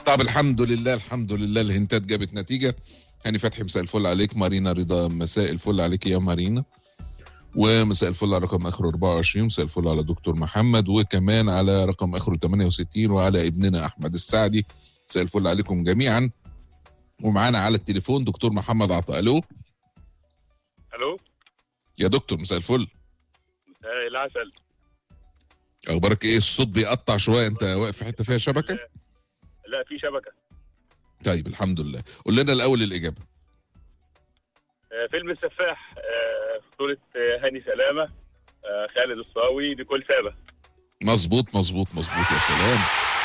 طب الحمد لله الحمد لله الهنتات جابت نتيجه هاني فتحي مساء الفل عليك مارينا رضا مساء الفل عليك يا مارينا ومساء الفل على رقم اخره 24 مساء الفل على دكتور محمد وكمان على رقم اخره 68 وعلى ابننا احمد السعدي مساء الفل عليكم جميعا ومعانا على التليفون دكتور محمد عطاء الو الو يا دكتور مساء الفل مساء العسل اخبارك ايه الصوت بيقطع شويه انت واقف في حته فيها شبكه لا في شبكه طيب الحمد لله قول لنا الاول الاجابه آه، فيلم السفاح آه، بطولة آه، هاني سلامة آه، خالد الصاوي نيكول سابا مظبوط مظبوط مظبوط يا سلام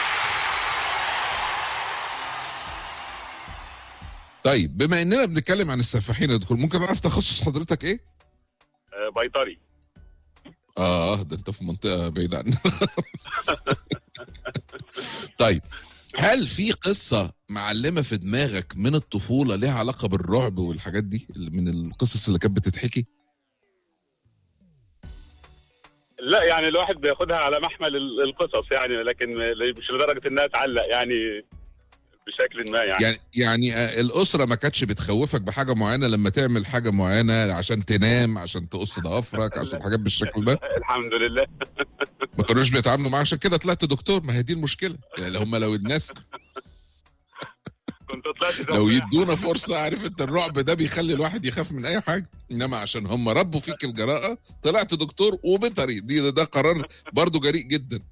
طيب بما اننا بنتكلم عن السفاحين يا دكتور ممكن اعرف تخصص حضرتك ايه؟ آه، بيطري اه ده انت في منطقه بعيده عننا طيب هل في قصه معلمه في دماغك من الطفوله ليها علاقه بالرعب والحاجات دي اللي من القصص اللي كانت بتتحكي؟ لا يعني الواحد بياخدها على محمل ال- القصص يعني لكن مش لدرجة انها تعلق يعني بشكل ما يعني, يعني يعني آه، الاسره ما كانتش بتخوفك بحاجه معينه لما تعمل حاجه معينه عشان تنام عشان تقص ضوافرك عشان حاجات بالشكل ده الحمد لله ما كانوش بيتعاملوا معاك عشان كده طلعت دكتور ما هي دي المشكله يعني هم لو الناس كنت طلعت لو سفاح. يدونا فرصه عارف انت الرعب ده بيخلي الواحد يخاف من اي حاجه انما عشان هم ربوا فيك الجراءه طلعت دكتور وبيطري دي ده, ده قرار برضو جريء جدا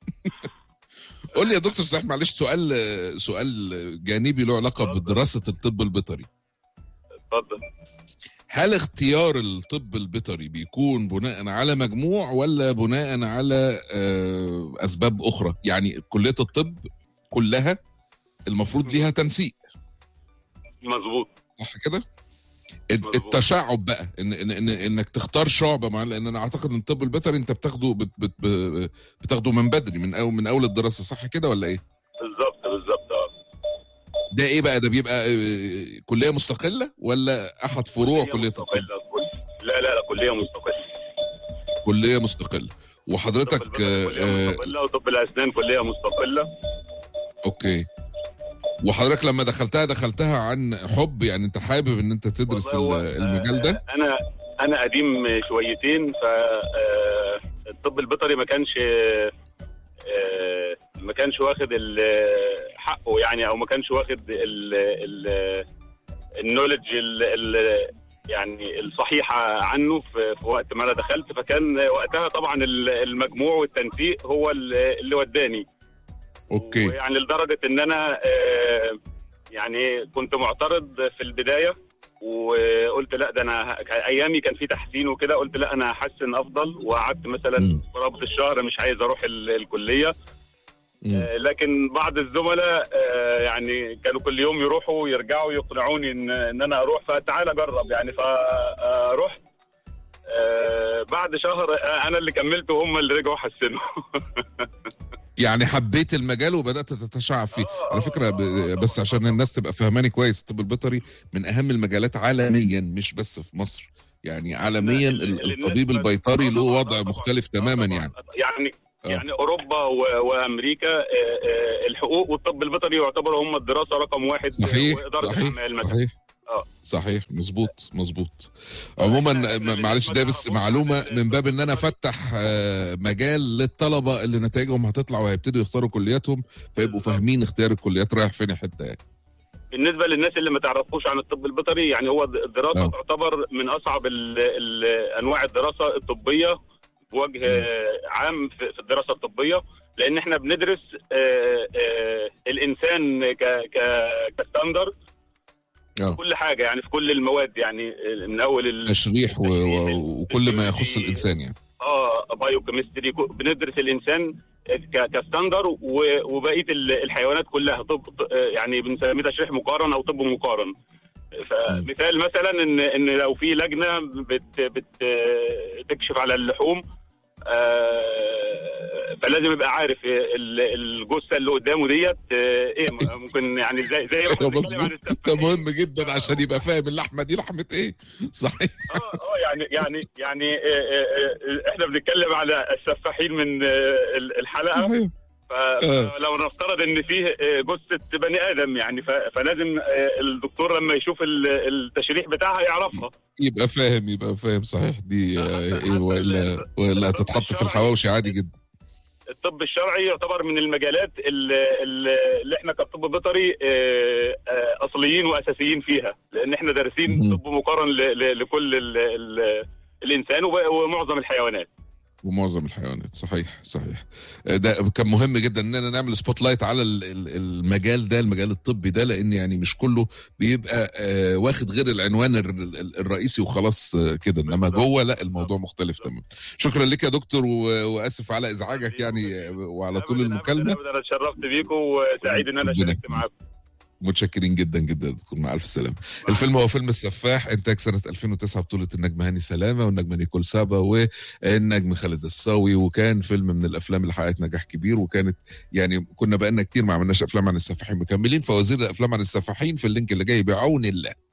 قول لي يا دكتور صحيح معلش سؤال سؤال جانبي له علاقه بدراسه الطب البيطري اتفضل هل اختيار الطب البيطري بيكون بناء على مجموع ولا بناء على آه، اسباب اخرى يعني كليه الطب كلها المفروض ليها تنسيق مظبوط صح كده الت- مظبوط. التشعب بقى إن إن إن انك تختار شعبه مع لان انا اعتقد ان الطب البيطري انت بتاخده بت بت ب- بتاخده من بدري من اول من اول الدراسه صح كده ولا ايه بالظبط بالظبط اه ده ايه بقى ده بيبقى آه، كليه مستقله ولا احد فروع كليه الطب مستقلة. لا لا لا كلية مستقلة كليه مستقله طب وحضرتك البيطري آه، كلية آه، مستقلة وطب الأسنان كلية مستقلة اوكي وحضرتك لما دخلتها دخلتها عن حب يعني انت حابب ان انت تدرس والله هو، ال- المجال ده انا انا قديم شويتين ف آه، الطب البيطري ما كانش آه، ما كانش واخد ال- حقه يعني او ما كانش واخد ال- ال- النولج ال- ال- يعني الصحيحه عنه في في وقت ما انا دخلت فكان وقتها طبعا ال- المجموع والتنسيق هو اللي اللي وداني اوكي ويعني لدرجه ان انا آه، يعني كنت معترض في البدايه وقلت لا ده انا ه- ايامي كان في تحسين وكده قلت لا انا هحسن افضل وقعدت مثلا مم. قرابه الشهر مش عايز اروح ال- الكليه مم. آه، لكن بعض الزملاء آه، يعني كانوا كل يوم يروحوا ويرجعوا يقنعوني ان ان انا اروح فتعال اجرب يعني فرحت بعد شهر آه، انا اللي كملت وهم اللي رجعوا حسنوا يعني حبيت المجال وبدات تتشعب فيه على فكره ب... بس عشان الناس تبقى فهماني كويس الطب البيطري من اهم المجالات عالميا مش بس في مصر يعني عالميا ال- ال- ال- الطبيب الناس- البيطري له طبعاً، وضع طبعاً، مختلف طبعاً، تماما طبعاً. يعني يعني آه. يعني اوروبا و- وامريكا آه، آه، الحقوق والطب البيطري يعتبروا هم الدراسه رقم واحد صحيح واداره صحيح الاعمال مثلا صحيح آه. صحيح مظبوط مظبوط عموما م- معلش ده بس معلومه من باب ان انا افتح آه، مجال للطلبه اللي نتائجهم هتطلع وهيبتدوا يختاروا كلياتهم فيبقوا فاهمين اختيار الكليات رايح فين حته يعني بالنسبه للناس اللي ما تعرفوش عن الطب البيطري يعني هو الدراسه آه. تعتبر من اصعب ال ال انواع الدراسه الطبيه بوجه آه، عام في في الدراسه الطبيه لان احنا بندرس آه، آه، الانسان ك ك كستاندر آه. كل حاجه يعني في كل المواد يعني من اول ال- تشريح و... و... وكل ما يخص الانسان يعني اه بايو كيمستري بندرس الانسان ك- كستاندر و- وبقيه ال- الحيوانات كلها طب ط- يعني بنسميه تشريح مقارن او طب مقارن فمثال مثلا ان ان لو في لجنه بت بت تكشف على اللحوم آه، فلازم يبقى عارف ال- الجثه اللي قدامه ديت آه، ايه ممكن يعني زي زي ما ده كنا بنتكلم عن مظبوط ده السفاحين. مهم جدا عشان يبقى فاهم اللحمه دي لحمه ايه صحيح اه اه يعني يعني يعني آه، آه، آه، احنا بنتكلم على السفاحين من آه، ال- الحلقه صحيح آه. فلو نفترض ان فيه آه، جثه بني ادم يعني ف- فلازم آه، الدكتور لما يشوف ال- التشريح بتاعها يعرفها يبقى فاهم يبقى فاهم صحيح دي آه، حتى- ايه حتى والا ال- والا هتتحط في الحواوشي عادي جدا الطب الشرعي يعتبر من المجالات ال- ال- اللي احنا كطب بيطري آه، آه، اصليين واساسيين فيها لان احنا دارسين مهم. طب مقارن ل- ل- لكل ال- ال- الانسان وب- ومعظم الحيوانات ومعظم الحيوانات صحيح صحيح ده كان مهم جدا اننا نعمل سبوت لايت على ال- ال- المجال ده المجال الطبي ده لان يعني مش كله بيبقى آه، واخد غير العنوان الر- ال- الرئيسي وخلاص آه، كده انما بالظبط. جوه لا الموضوع مختلف تماما شكرا لك يا دكتور و- واسف على ازعاجك يعني آه، وعلى طول أبداً- المكالمه أبداً انا اتشرفت بيكم وسعيد ان انا ربنا شاركت يكرمك. معاكم متشكرين جدا جدا يا دكتور مع الف سلامه الفيلم هو فيلم السفاح انتاج سنه 2009 بطوله النجم هاني سلامه والنجمه نيكول سابا والنجم خالد الصاوي وكان فيلم من الافلام اللي حققت نجاح كبير وكانت يعني كنا بقالنا كتير ما عملناش افلام عن السفاحين مكملين فوزير الافلام عن السفاحين في اللينك اللي جاي بعون الله